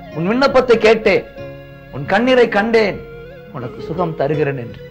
உன் விண்ணப்பத்தை கேட்டேன் உன் கண்ணீரை கண்டேன் உனக்கு சுகம் தருகிறேன் என்று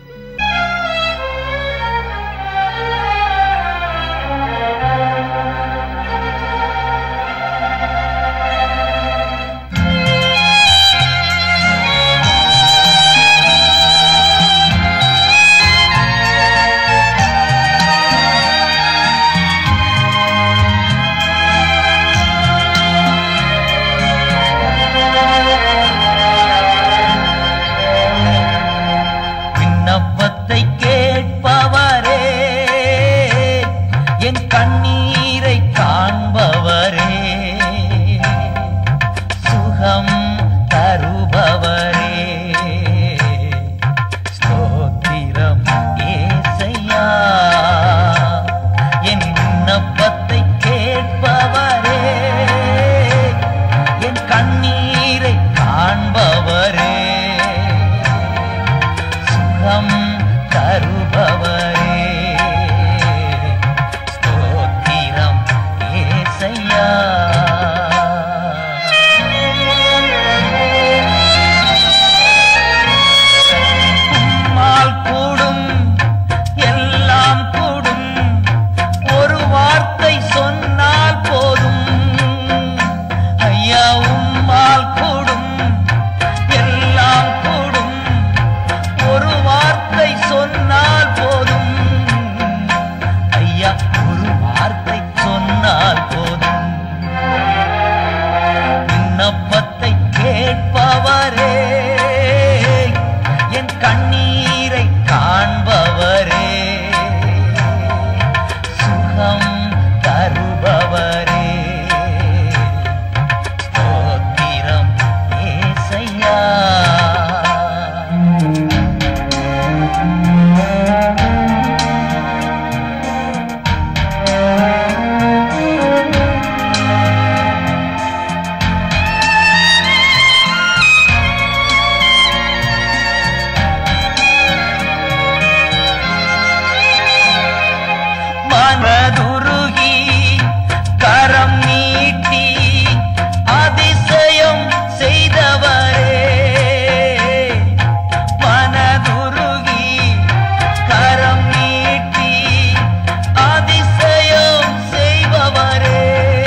விண்ணப்பத்தை கேட்பவரே என் கண்ணீரை காண்பவரே சுகம் தருபவரே ஸ்தோத்திரம் ஏசையா என் விண்ணப்பத்தை கேட்பவரே என் கண்ணீரை காண்பவரே சுகம் தருபவரே ஸ்தோத்திரம் ஏசையா உம்மால் கூடும் எல்லாம் கூடும் ஒரு வார்த்தை சொன்னால் போதும் ஐயா உம்மால் கூடும் எல்லாம் கூடும் ஒரு வார்த்தை சொன்னால் போதும் ஐயா ஒரு வார்த்தை சொன்னால் போதும் விண்ணப்பத்தை கேட்பவரே என் கண்ணீரை காண்பவரே சுகம் தருபவரே ஸ்தோத்திரம் ஏசையா மனதுருகி கரம் நீட்டி அதிசயம் செய்தவரே மனதுருகி கரம் நீட்டி அதிசயம் செய்பவரே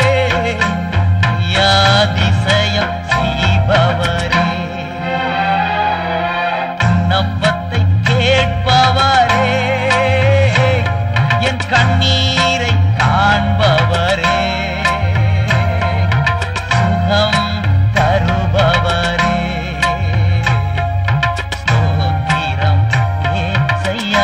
ஐயா, அதிசயம் செய்பவரே விண்ணப்பத்தை கேட்பவரே என் கண்ணீரை காண்பவரே சுகம் தருபவரே ஸ்தோத்திரம் ஏசையா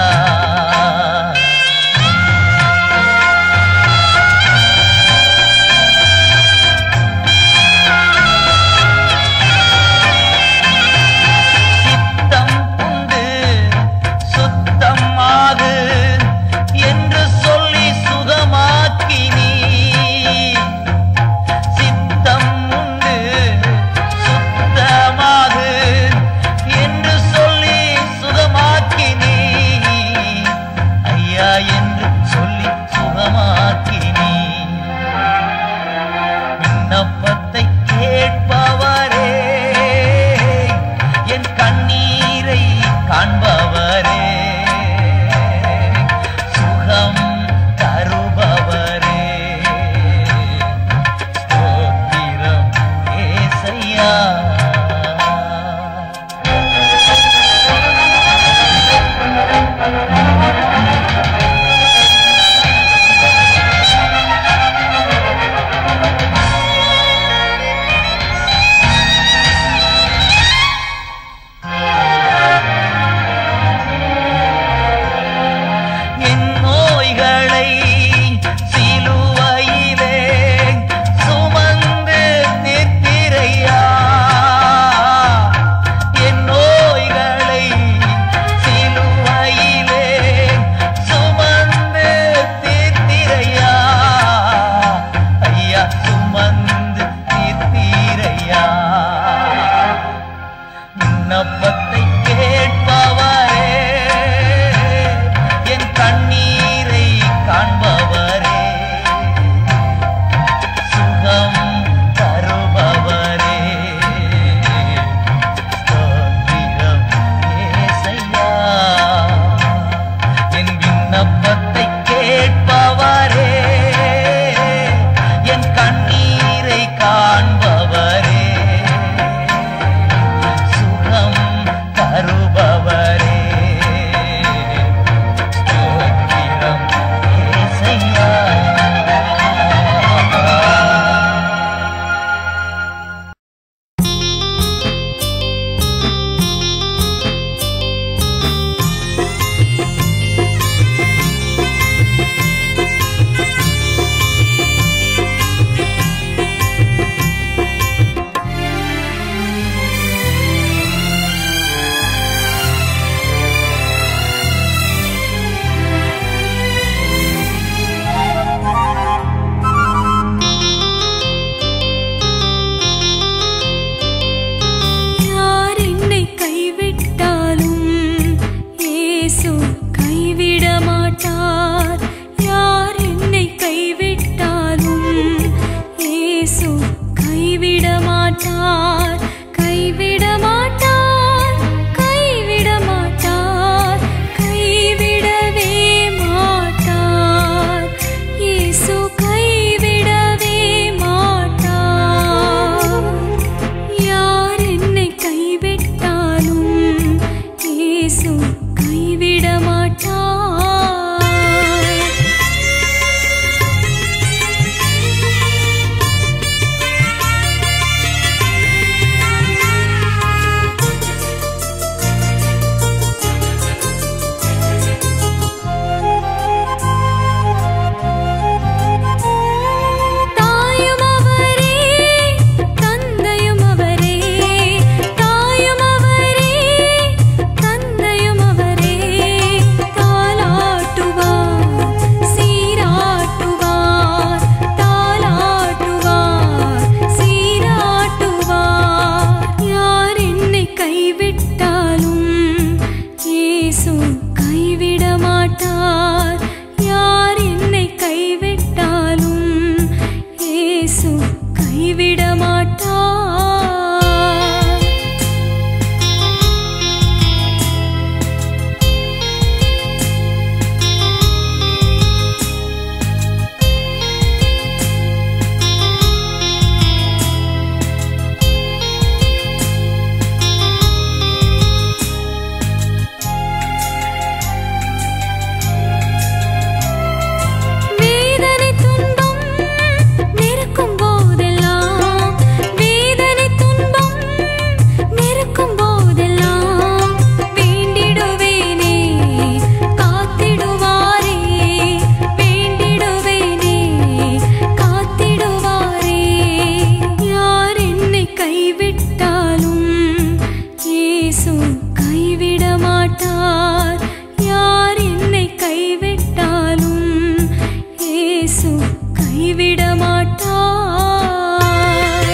சித்தம் உண்டு சுத்தமாகு என்று சொல்லி சுகமாக்கினி சித்தம் உண்டு சுத்தமாகு என்று சொல்லி சுகமாக்கினி ஐயா என்று சொல்லி சுகமாக்கினி விண்ணப்பத்தை கேட்பவரே என் கண்ணீரை காண்பவரே சுகம் தருபவரே ஸ்தோத்திரம் ஏசையா என் நோய்களை சிலுவையிலே சுமந்து நிற்கிறையா மாட்டார் கைவிட மாட்டார் கைவிட மாட்டார் கைவிடவே மாட்டார் இயேசு கைவிடவே மாட்டார் யார் என்னை கைவிட்டாலும் இயேசு கைவிட மாட்டார் தாயும் அவரே தந்தையும் அவரே தாயும் அவரே தந்தையும் அவரே தாலாட்டுவார் சீராட்டுவார் தாலாட்டுவார் சீராட்டுவார் யார் என்னை கைவிட்டாலும் இயேசு கைவிட மாட்டார் யார் என்னை கைவிட்டாலும் இயேசு கைவிட மாட்டார் வேதனை துன்பம் நெருக்கும் போதெல்லாம் வேதனை துன்பம் நெருக்கும் போதெல்லாம் வேண்டிடுவேனே காத்திடுவாரே வேண்டிடுவேனே காத்திடுவாரே யார் என்னை கைவிட்டாலும் இயேசு கைவிட மாட்டார் யார் என்னை கைவிட்டாலும் இயேசு கைவிட மாட்டார்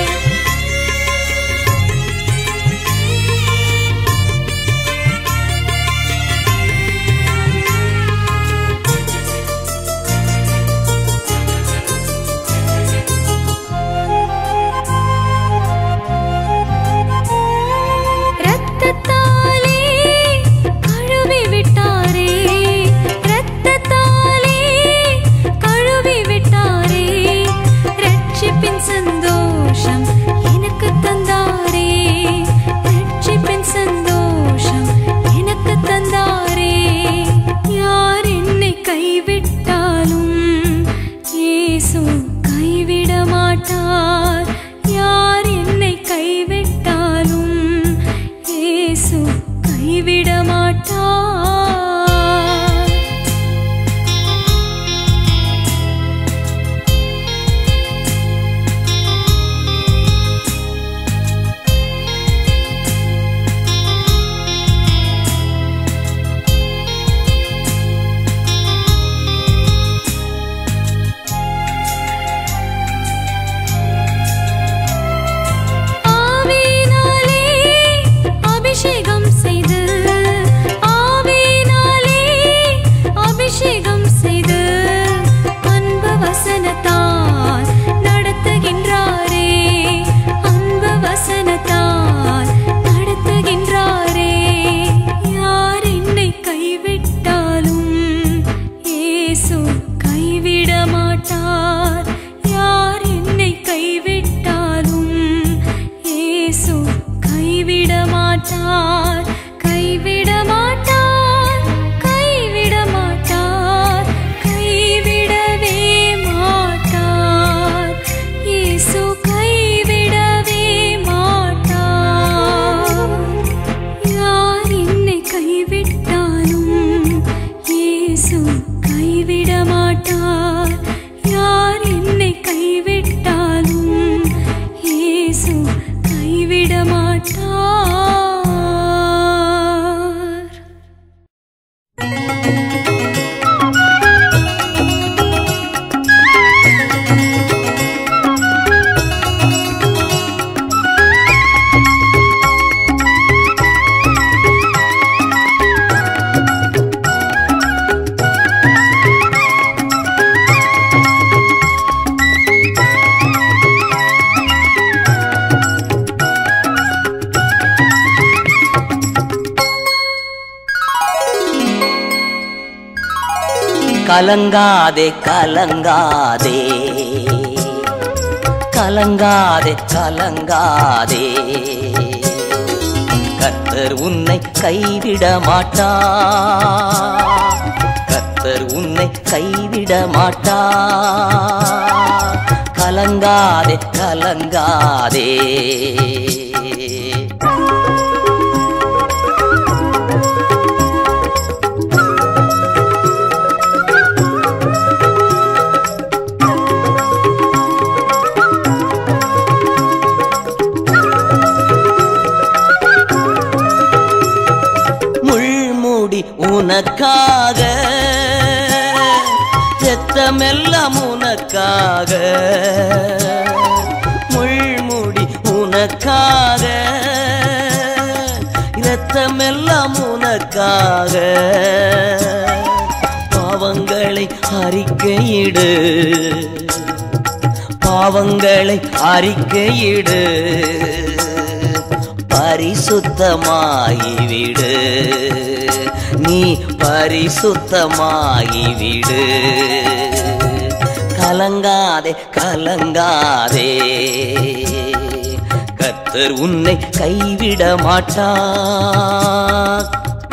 ரத்தத்தாலே கழுவி விட்டாரே ரத்தத்தாலே கழுவி விட்டாரே ரட்சிப்பின் சந்தோஷம் எனக்கு தந்தாரே ரட்சிப்பின் சந்தோஷம் எனக்கு தந்தாரே யார் என்னை கைவிட்டாலும் இயேசு கைவிட மாட்டார் யார் என்னை கைவிட்டாலும் இயேசு கைவிட மாட்டார் ஆவியினாலே அபிஷேகம் செய்து ஆவியினாலே அபிஷேகம் செய்து அன்பு வசனத்தால் நடத்துகின்றாரே அன்பு வசனத்தால் நடத்துகின்றாரே யார் என்னை கைவிட்டாலும் இயேசு கைவிட மாட்டார் யார் என்னை கைவிட்டாலும் இயேசு கைவிட மாட்டார் கைவிட மாட்டார் கைவிட மாட்டார் கைவிடவே மாட்டார் இயேசு கைவிடவே மாட்டார் யார் என்னை கைவிட்டாலும் இயேசு கைவிட மாட்டார் யார் என்னை கைவிட்டாலும் இயேசு கைவிட மாட்டார் கலங்காதே கலங்காதே கலங்காதே கலங்காதே கர்த்தர் உன்னை கைவிட மாட்டா கர்த்தர் உன்னை கைவிட மாட்டா கலங்காதே கலங்காதே முள்முடி உனக்காக ரத்தமெல்லாம் உனக்காக முள்முடி உனக்காக ரத்தமெல்லாம் உனக்காக பாவங்களை அறிக்கையிடு பாவங்களை அறிக்கையிடு பரிசுத்தமாகிவிடு நீ பரிசுத்தமாகிவிடு கலங்காதே கலங்காதே கர்த்தர் உன்னை கைவிட மாட்டார்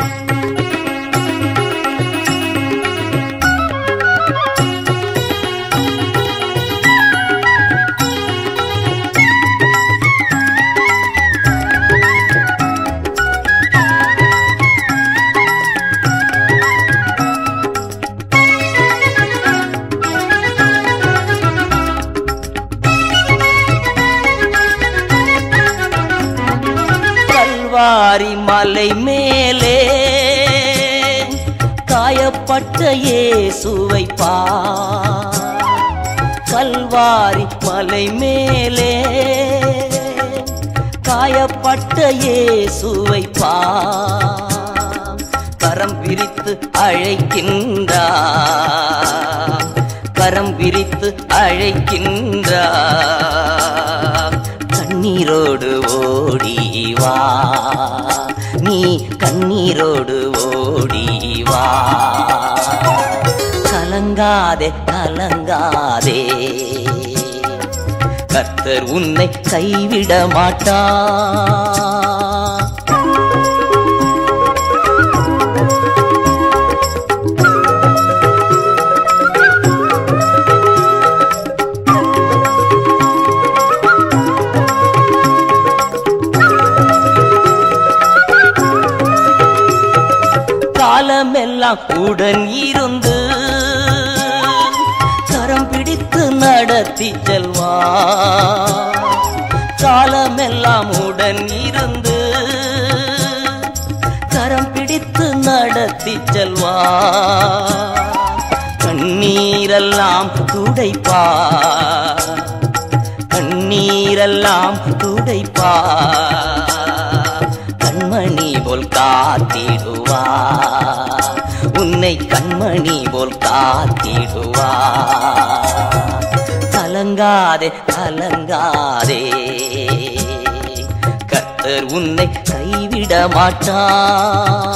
கல்வாரி மலை மேலே காயப்பட்ட இயேசுவை பார் கல்வாரி மலை மேலே காயப்பட்ட இயேசுவை பார் கரம் விரித்து அழைக்கின்றார் கரம் விரித்து அழைக்கின்றார் கண்ணீரோடு ஓடி வா நீ கண்ணீரோடு ஓடி வா கலங்காதே கலங்காதே கர்த்தர் உன்னை கைவிட மாட்டார் காலமெல்லாம் உடன் இருந்து கரம் பிடித்து நடத்தி செல்வா காலமெல்லாம் உடன் இருந்து கரம் பிடித்து நடத்தி செல்வா கண்ணீரெல்லாம் துடைப்பா கண்ணீரெல்லாம் துடைப்பா கண்மணி போல் காத்திடுவா உன்னை கண்மணி போல் காத்திடுவா கலங்காதே கலங்காதே கர்த்தர் உன்னை கைவிட மாட்டார்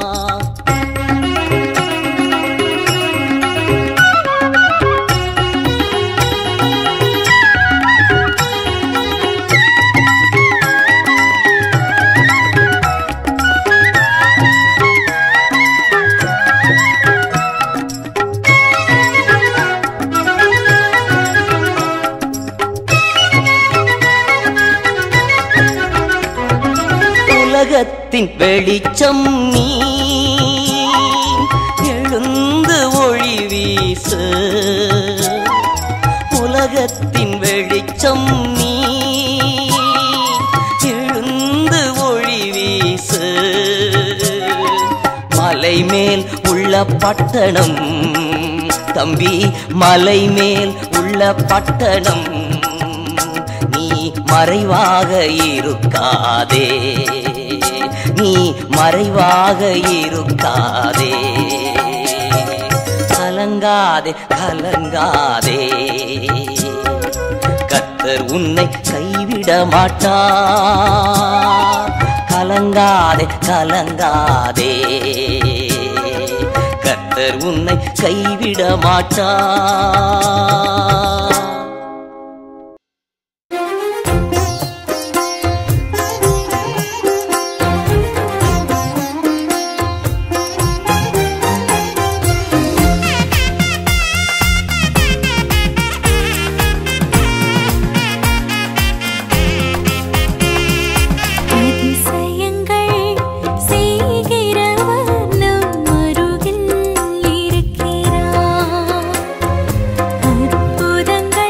உலகத்தின் வெளிச்சம் நீ எழுந்து ஒளி வீசு உலகத்தின் வெளிச்சம் நீ எழுந்து ஒளி வீசு மலை மேல் உள்ள பட்டணம் தம்பி மலை மேல் உள்ள பட்டணம் நீ மறைவாக இருக்காதே நீ மறைவாக இருக்காதே கலங்காதே கலங்காதே கர்த்தர் உன்னை கைவிட மாட்டார் கலங்காதே கலங்காதே கர்த்தர் உன்னை கைவிட மாட்டார் அதிசயங்கள் செய்கிறவர் நம் அருகில் இருக்கிறார் அற்புதங்கள்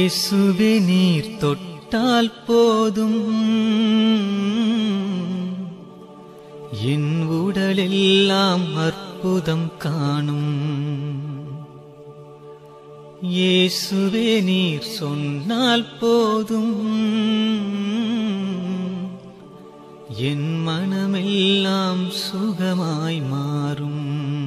இயேசுவே நீர் தொட்டால் போதும் என் உடலெல்லாம் அற்புதம் காணும் இயேசுவே நீர் சொன்னால் போதும் என் மனமெல்லாம் சுகமாய் மாறும்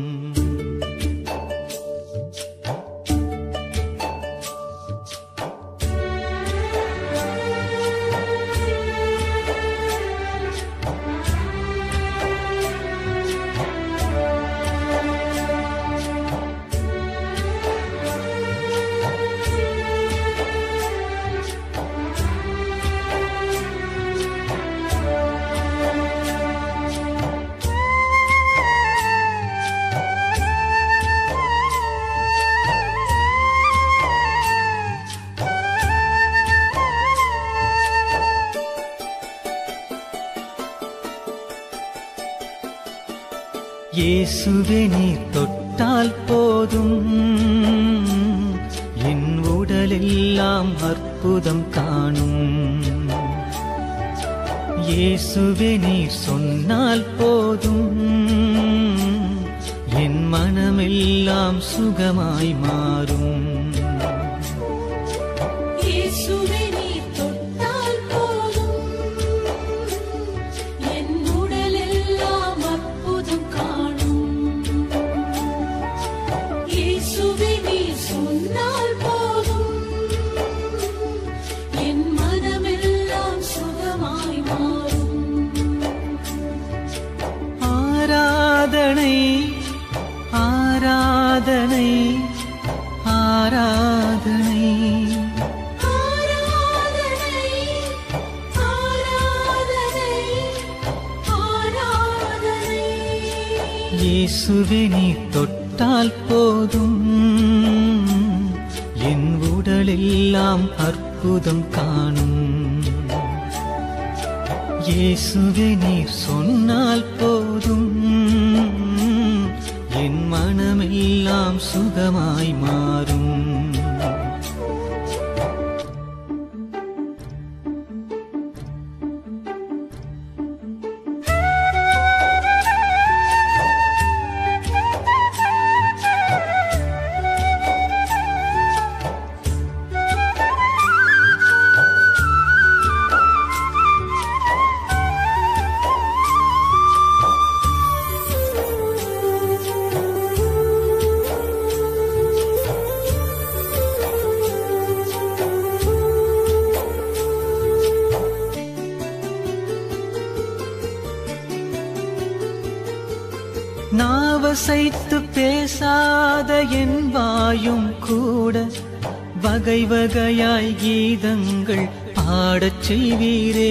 இயேசுவே நீர் தொட்டால் போதும் என் உடலெல்லாம் அற்புதம் காணும் இயேசுவே நீர் சொன்னால் போதும் என் மனமெல்லாம் சுகமாய் மாறும் இயேசுவே நீர் தொட்டால் போதும் என் உடலெல்லாம் அற்புதம் காணும் இயேசுவே நீர் சொன்னால் போதும் என் மனமெல்லாம் சுகமாய் மாறும் ஆராதனை ஆராதனை ஆராதனை ஆராதனை ஆராதனை ஆராதனை இயேசுவே நீ தொட்டால் போதும் என் உடலெல்லாம் அற்புதம் காணும் இயேசுவே நீர் சொன்னால் போதும் என் மனமெல்லாம் சுகமாய் மாறும் நாவசைத்து பேசாத என் வாயும் கூட வகை வகையாய் கீதங்கள் பாடச் செய்வீரே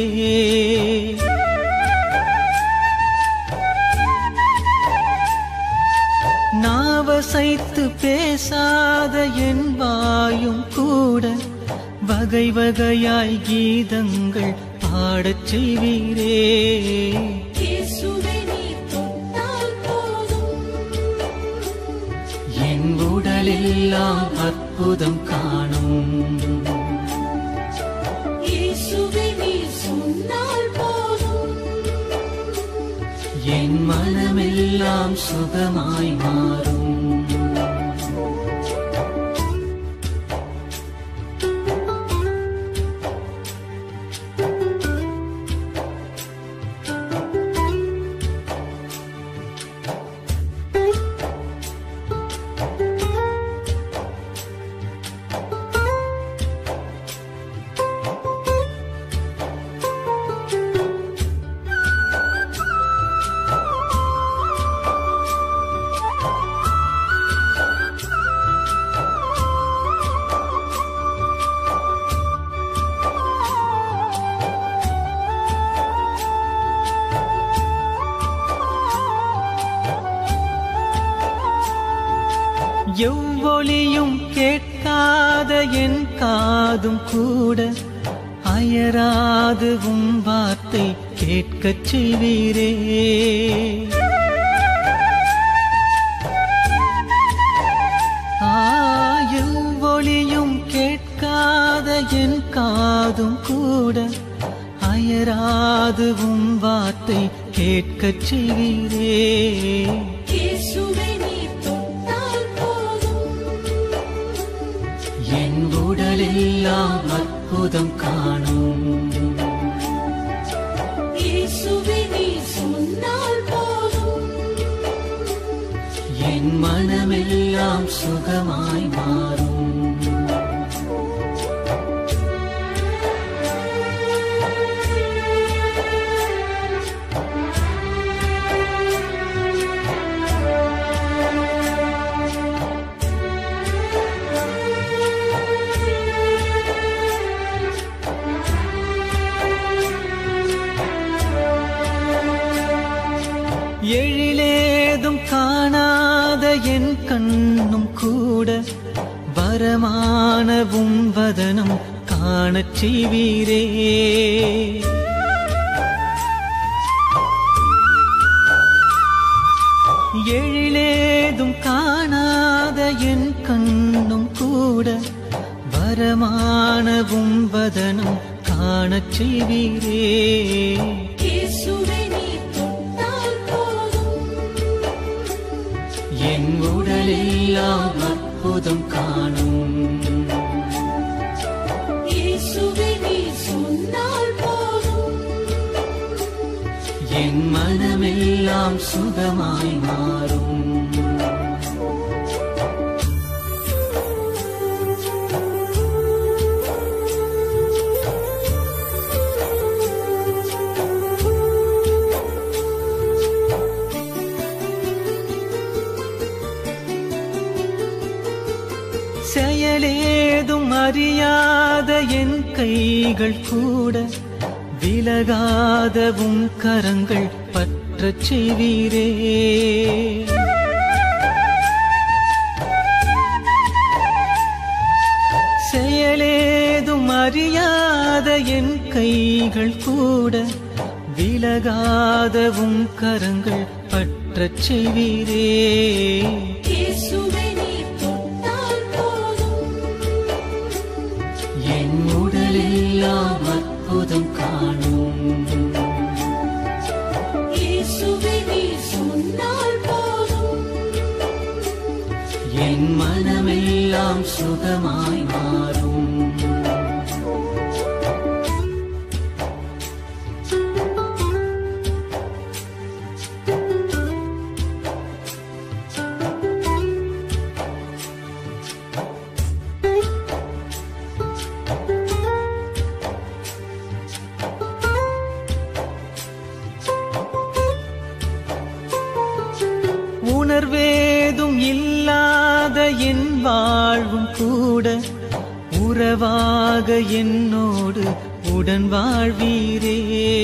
நாவசைத்து பேசாத என் வாயும் கூட வகை வகையாய் கீதங்கள் பாடச் செய்வீரே இயேசுவே நீர் தொட்டால் போதும் என் உடலெல்லாம் அற்புதம் காணும் இயேசுவே நீர் சொன்னால் போதும் என் மனமெல்லாம் சுகமாய் மாறும் எவ்வொலியும் கேட்காத என் காதும் கூட அயராது உம் வார்த்தை கேட்கச் செய்வீரே ஆ, எவ்வொலியும் கேட்காத என் காதும் கூட அயராது உம் வார்த்தை கேட்கச் செய்வீரே இயேசுவை நீ தொட்டால் போதும் என் உடலெல்லாம் அற்புதம் காணும் இயேசுவை நீ சொன்னால் போதும் என் மனமெல்லாம் சுகமாய் மாறும் எழிலேதும் காணாத என் கண்ணும் கூட வரமானவும் வதனம் காணச் செய்வீரே எழிலேதும் காணாத என் கண்ணும் கூட வரமானவும் வதனம் காணச் செய்வீரே இயேசுவை நீ தொட்டால் போதும் என் உடலெல்லாம் அற்புதம் காணும் இயேசுவை நீ சொன்னால் போதும் என் மனமெல்லாம் சுகமாய் மாறும் செயலேதும் அறியாத என் கைகள் கூட விலகாதவும் கரங்கள் பற்றச் செய்வீரே செயலேதும் அறியாத என் கைகள் கூட விலகாதவும் கரங்கள் பற்றச் செய்வீரே இயேசுவை நீ தொட்டால் போதும் என் உடலெல்லாம் அற்புதம் காணும் இயேசுவை நீ சொன்னால் போதும் என் மனமெல்லாம் சுகமாய் மாறும் உணர்வேதும் இல்லாத என் வாழ்வும் கூட உறவாக என்னோடு உடன் வாழ்வீரே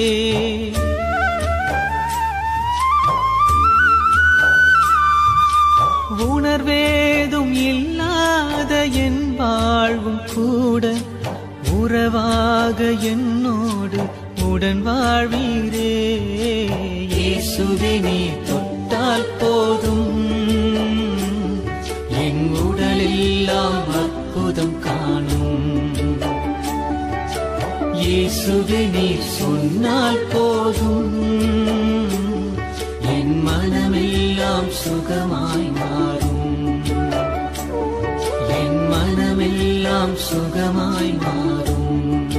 உணர்வேதும் இல்லாத என் வாழ்வும் கூட உறவாக என்னோடு உடன் வாழ்வீரே இயேசுவே நீ தொட்டால் போதும் என் உடலெல்லாம் அற்புதம் காணும் இயேசுவே நீ சொன்னால் போதும் என் மனமெல்லாம் சுகமாய் மாறும் என் மனமெல்லாம் சுகமாய் மாறும்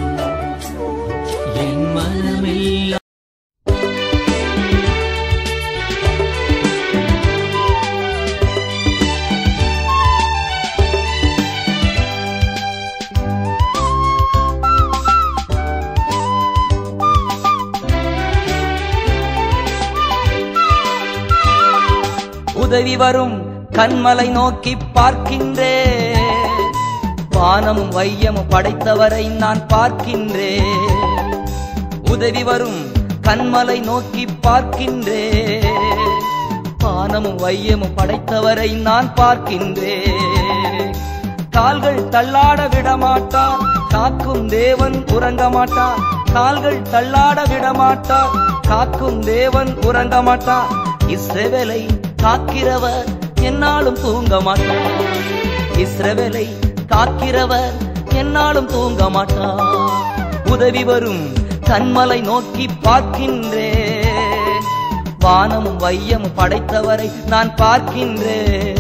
என் மனமெல்லாம் உதவி வரும் கண்மலை நோக்கி பார்க்கின்றேன் வானமும் வையமும் படைத்தவரை நான் பார்க்கின்றேன் உதவி வரும் கண்மலை நோக்கி பார்க்கின்றேன் வானமும் வையமும் படைத்தவரை நான் பார்க்கின்றேன் கால்கள் தள்ளாட விடமாட்டார் காக்கும் தேவன் உறங்க மாட்டார் கால்கள் தள்ளாட விடமாட்டார் காக்கும் தேவன் உறங்க மாட்டார் இஸ்ரவேலை காக்கிறவர் என்னாலும் தூங்க மாட்டார் இஸ்ரவேலை காக்கிறவர் என்னாலும் தூங்க மாட்டார் உதவி வரும் கண்மலை நோக்கி பார்க்கின்றேன் வானமும் வையமும் படைத்தவரை நான் பார்க்கின்றேன்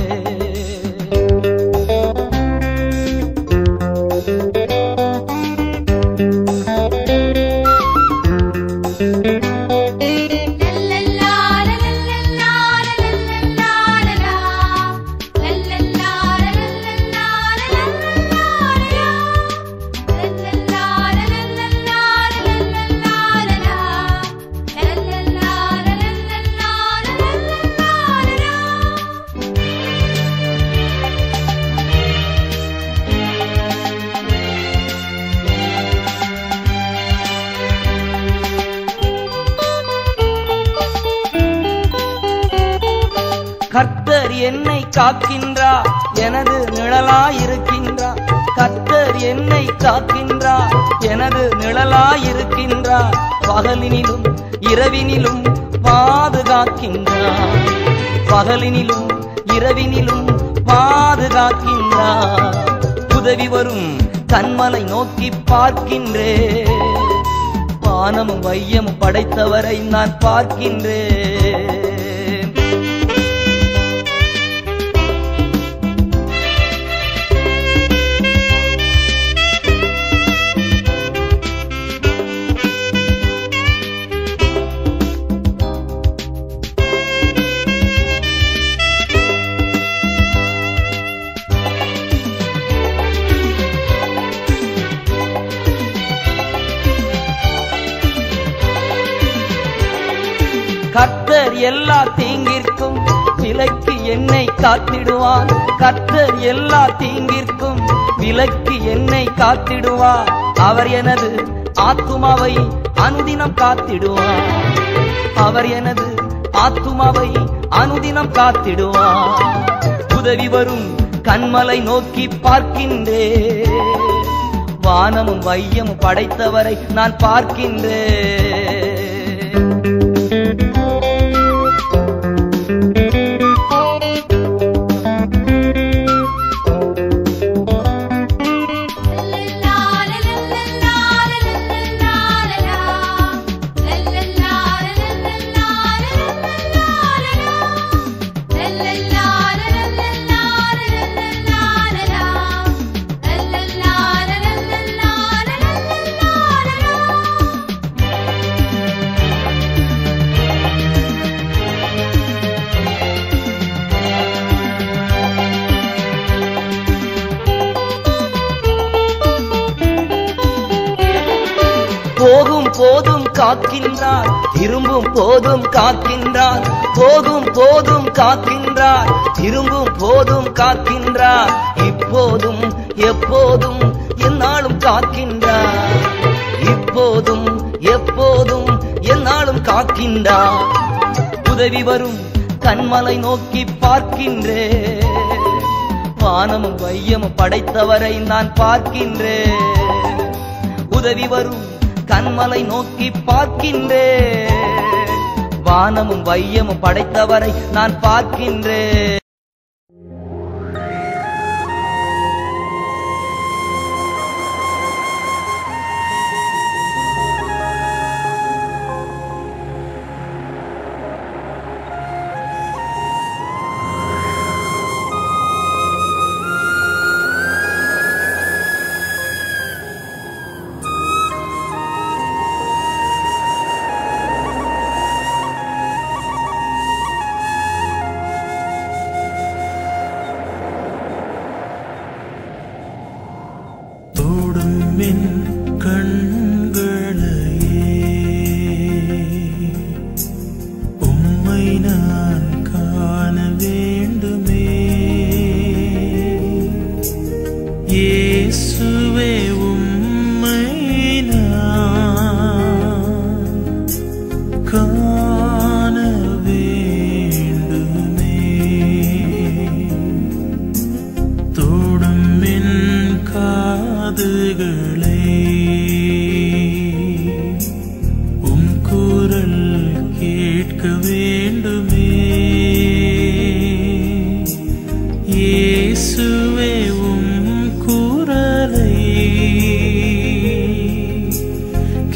கர்த்தர் என்னை காக்கின்றார் எனது நிழலாயிருக்கின்றார் கர்த்தர் என்னை காக்கின்றார் எனது நிழலாயிருக்கின்றார் பகலினிலும் இரவினிலும் பாதுகாக்கின்றார் பகலினிலும் இரவினிலும் பாதுகாக்கின்றார் உதவி வரும் கண்மலை நோக்கி பார்க்கின்றேன் வானமும் வையமும் படைத்தவரை நான் பார்க்கின்றேன் கர்த்தர் எல்லா தீங்கிற்கும் விலக்கி என்னை காத்திடுவார் கர்த்தர் எல்லா தீங்கிற்கும் விலக்கி என்னை காத்திடுவார் அவர் எனது ஆத்துமாவை அனுதினம் காத்திடுவார் அவர் எனது ஆத்துமாவை அனுதினம் காத்திடுவார் உதவி வரும் கண்மலை நோக்கி பார்க்கின்றேன் வானமும் வையமும் படைத்தவரை நான் பார்க்கின்றேன் போகும் போதும் காக்கின்றார் திரும்பும் போதும் காக்கின்றார் போகும் போதும் காக்கின்றார் திரும்பும் போதும் காக்கின்றார் இப்போதும் எப்போதும் என்னாலும் காக்கின்றார் இப்போதும் எப்போதும் என்னாலும் காக்கின்றார் உதவி வரும் கண்மலை நோக்கி பார்க்கின்றேன் வானமும் வையமும் படைத்தவரை நான் பார்க்கின்றேன் உதவி வரும் கண்மலை நோக்கி பார்க்கின்றேன் வானமும் வையமும் படைத்தவரை நான் பார்க்கின்றேன்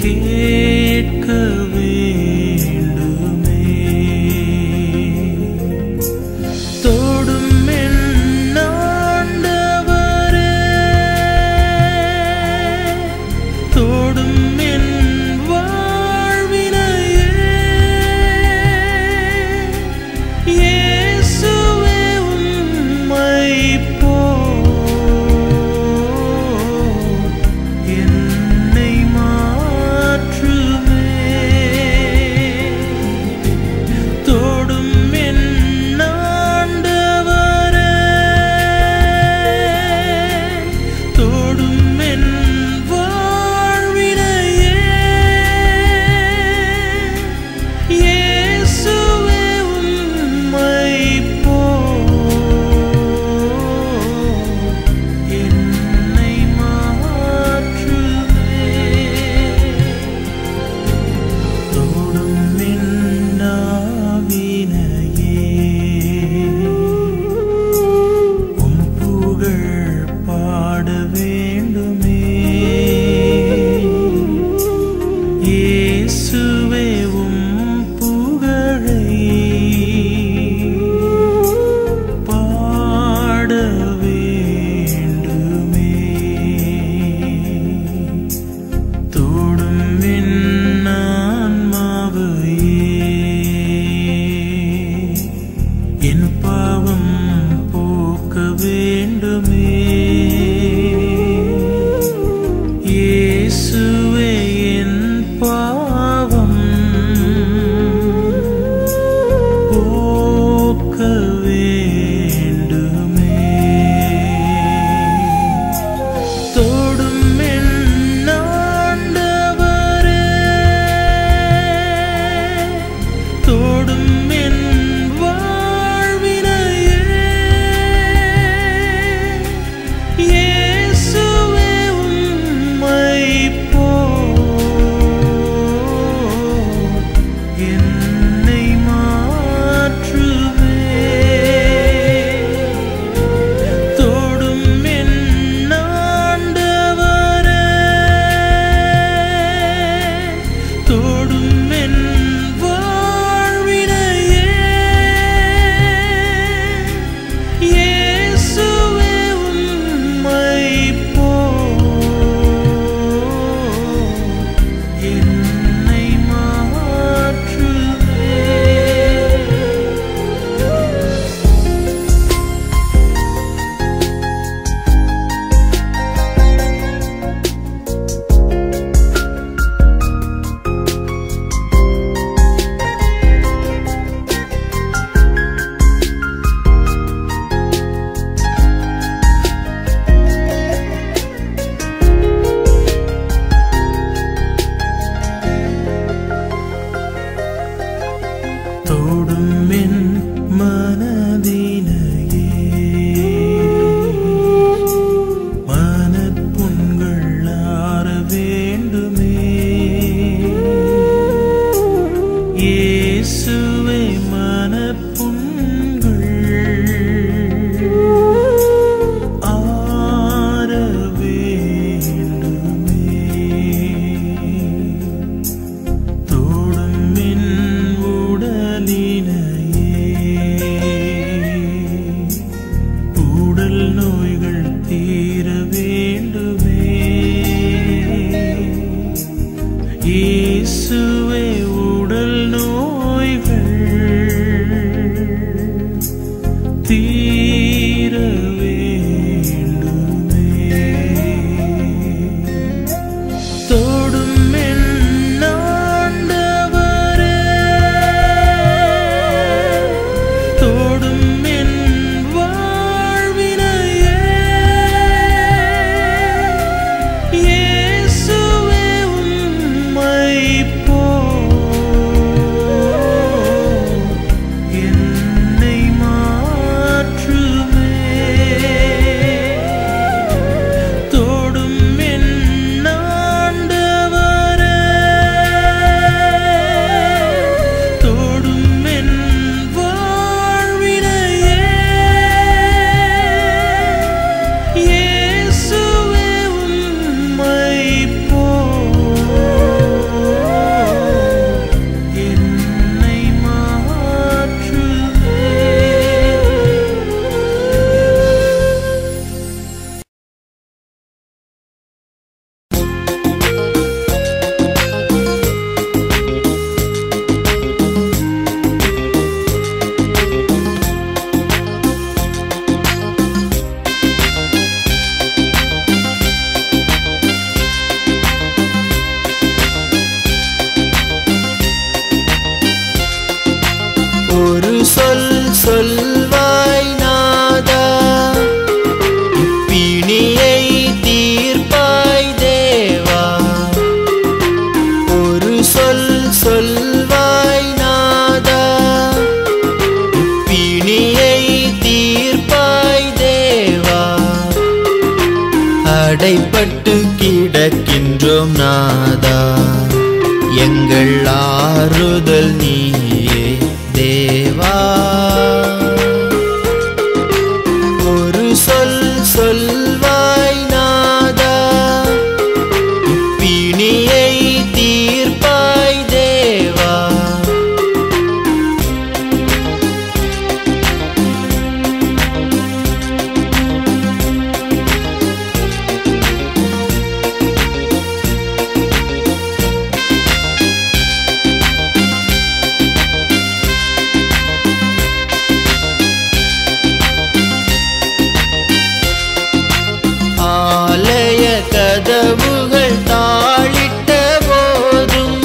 கேட்க வேண்டுமே தொடும் என் ஆண்டவரே தொடும் என் வாழ்வினையே இயேசுவே உம்மை போல் என்னை மாற்றுமே தொடும் என் ஆண்டவரே தொடும் என் வாழ்வினையே இயேசுவே உம்மை போல் என்னை மாற்றுமே தொடும் மின்னாவினையே உம் புகழ் பாட வேண்டுமே இயேசுவே உம் புகழை பாட வேண்டுமே தொடும் என் ஆன்மாவையே என் பாவம் போக்க வேண்டுமே இயேசுவே என் பாவம் போக்க வேண்டுமே தொடும் என் ஆண்டவரே தொடும் என் வாழ்வினையே இயேசுவே உம்மை போல் என்னை மாற்றுமே தொடும் என் ஆண்டவரே தொடும் என் வாழ்வினையே இயேசுவே உம்மை போல் என்னை மாற்றுமே தொடும் என் மனதினையே மனப்புண்கள் ஆற வேண்டுமே இயேசுவே மனப்புண்கள் ஆற வேண்டுமே தொடும் என் உடலினையே உடல் நோய்கள் தீர வேண்டுமே இயேசுவே உடல் நோய்கள் தீர வேண்டுமே தொடும் என் ஆண்டவரே தொடும் என் வாழ்வினையே இயேசுவே உம்மை போல் அடைப்பட்டு கிடக்கின்றோம் நாதா எங்கள் ஆறுதல் நீயே தேவா ஒரு சொல் சொல்வாய் நாதா பிணியை தீர்ப்பாய் தேவா ஆலய கதவுகள் தாளிட்ட போதும்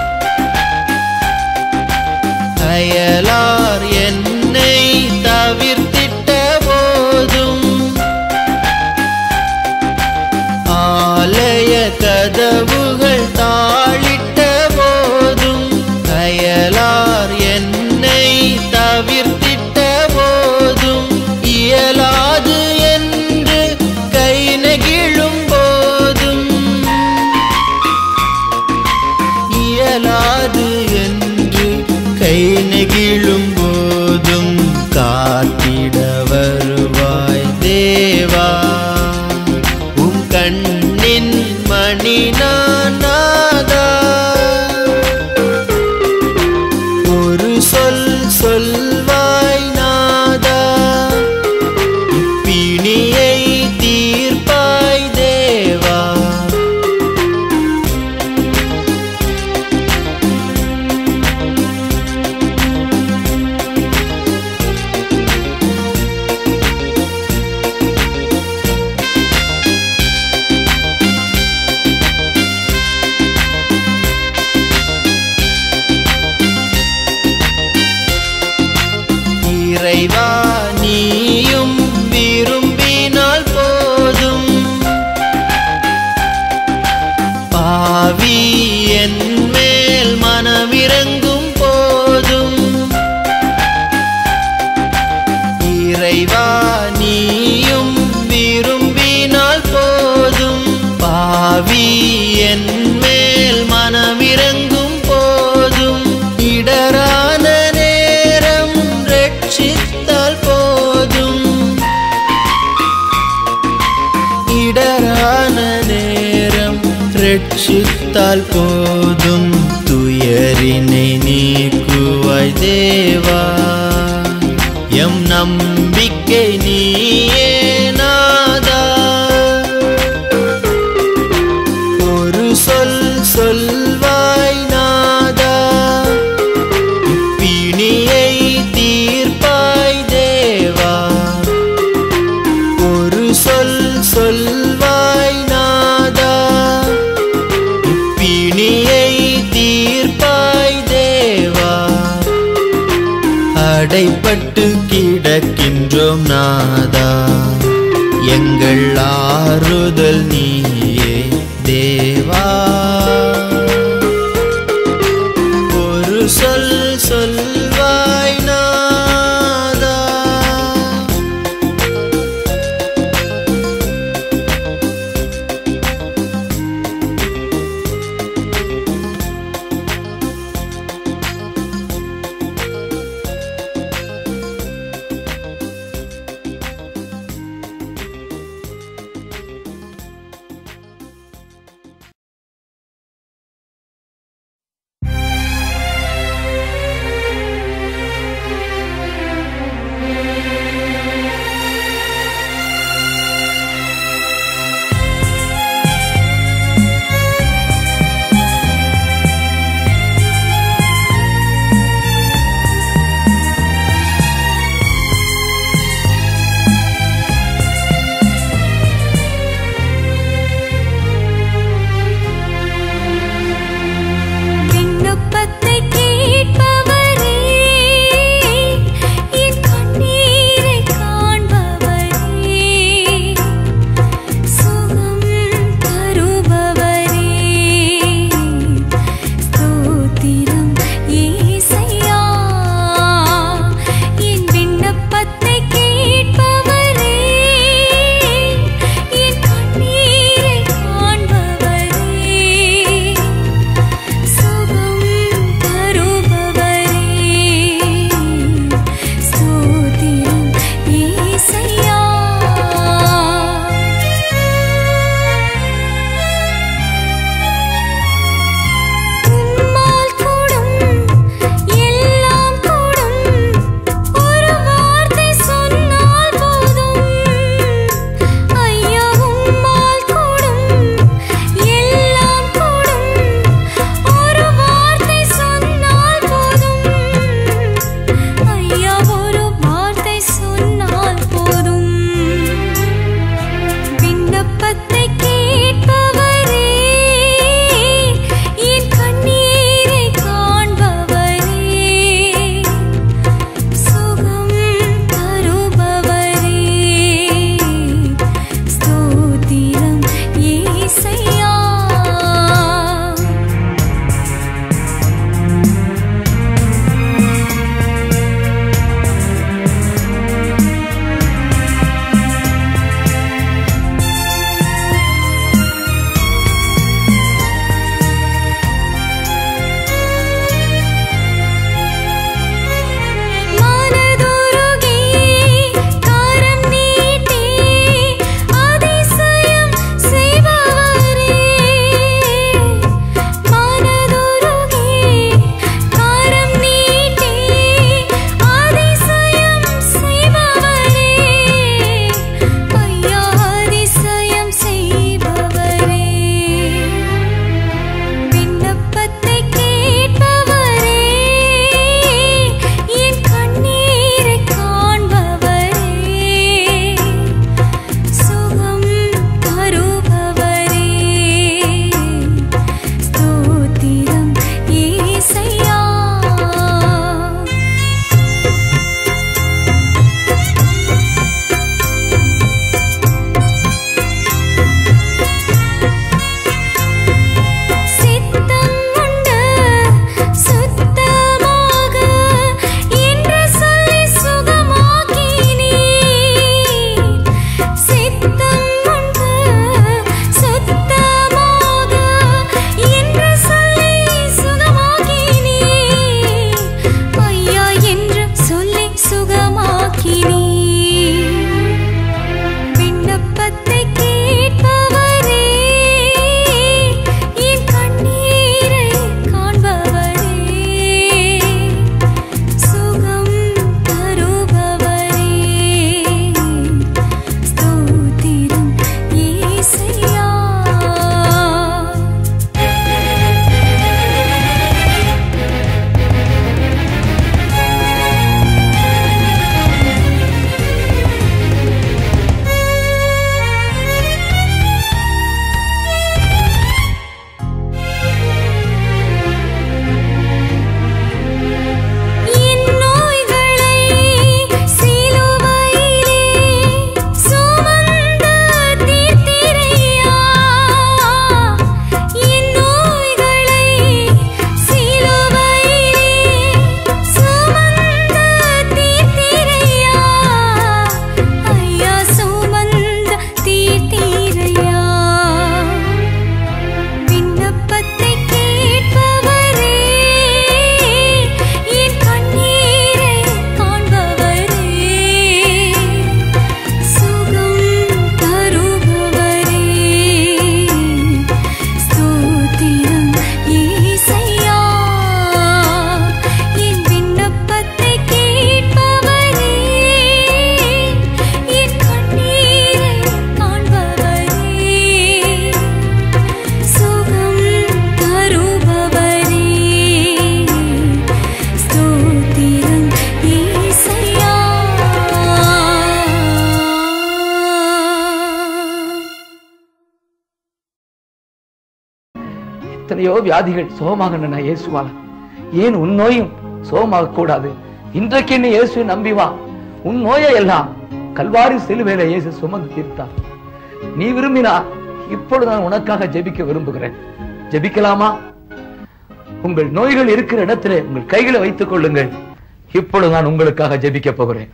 அயலார் என்னை தவிர்த்திட்ட போதும் ஆலய கதவுகள் தாளிட்ட போதும் அயலார் என்னை தவிர்த்திட்ட போதும் இயலாது என்று கை நெகிழும் போதும் இயலாது என்று கை நெகிழும் போதும் காத்திட வருவாய் தேவா உம் கண்ணின் மணி நானாதா ஒரு சொல் சொல்வாய் நாதா பிணியை தீர்ப்பாய் தேவா இறைவா நீயும் விரும்பினால் போதும் பாவி என் மேல் மனமிறங்கும் போதும் இறைவா நீயும் விரும்பினால் போதும் பாவி என் மேல் மனமிறங்கும் போதும் இடரான நேரம் ரட்சித்தால் போதும் இடரான நேரம் ரட்சித்தால் போதும் துயரினை நீக்குவாய் தேவா எம் நம்பிக்கை நீயே நாதா ஒரு சொல் சொல்வாய் நாதா பிணியை தீர்ப்பாய் தேவா ஒரு சொல் சொல்வாய் நாதா பிணியை தீர்ப்பாய் தேவா அடைப்பட்டு கிடக்கின்றோம் நாதா எங்கள் ஆறுதல் நீயே தேவா ஒரு சொல் சொல்வாய் நாதா எத்தனையோ வியாதிகள் சுகமாகணும் இயேசுவால ஏன் உன் நோயும் சுகமாக கூடாது இன்றைக்கு நீ இயேசுவை நம்பி வா உன் நோயை எல்லாம் கல்வாரி சிலுவையில இயேசு சுமந்து தீர்த்தார் நீ விரும்பினா இப்பொழுது நான் உனக்காக ஜெபிக்க விரும்புகிறேன் ஜெபிக்கலாமா உங்கள் நோய்கள் இருக்கிற இடத்திலே உங்கள் கைகளை வைத்துக் கொள்ளுங்கள் இப்பொழுது நான் உங்களுக்காக ஜெபிக்க போகிறேன்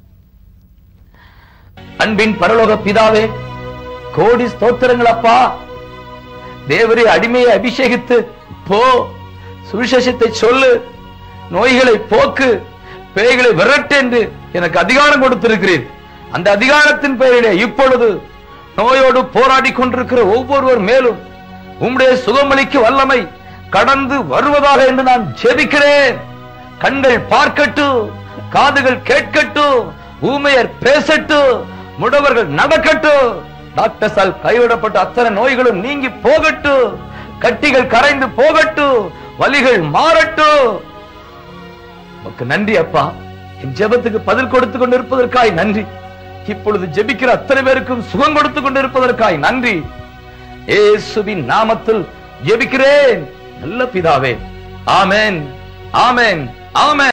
அன்பின் பரலோக பிதாவே கோடி ஸ்தோத்திரங்கள் அப்பா தேவரே அடிமையை அபிஷேகித்து போ சுவிசேஷத்தை சொல்லு நோய்களை போக்கு பேய்களை விரட்டு என்று எனக்கு அதிகாரம் கொடுத்திருக்கிறீர் அந்த அதிகாரத்தின் பெயரிலே இப்பொழுது நோயோடு போராடி கொண்டிருக்கிற ஒவ்வொருவர் மேலும் உம்முடைய சுகமளிக்க வல்லமை கடந்து வருவதாக என்று நான் ஜெபிக்கிறேன் கண்கள் பார்க்கட்டும் காதுகள் கேட்கட்டும் ஊமையர் பேசட்டும் முடவர்கள் நடக்கட்டும் டாக்டர்ஸால் கைவிடப்பட்ட அத்தனை நோய்களும் நீங்கி போகட்டும் கட்டிகள் கரைந்து போகட்டும் வலிகள் மாறட்டும் உமக்கு நன்றி அப்பா என் ஜெபத்துக்கு பதில் கொடுத்து கொண்டிருப்பதற்காய் நன்றி இப்பொழுது ஜெபிக்கிற அத்தனை பேருக்கும் சுகம் கொடுத்து கொண்டிருப்பதற்காய் நன்றி இயேசுவின் நாமத்தில் ஜெபிக்கிறேன் நல்ல பிதாவே ஆமென் ஆமென் ஆமென்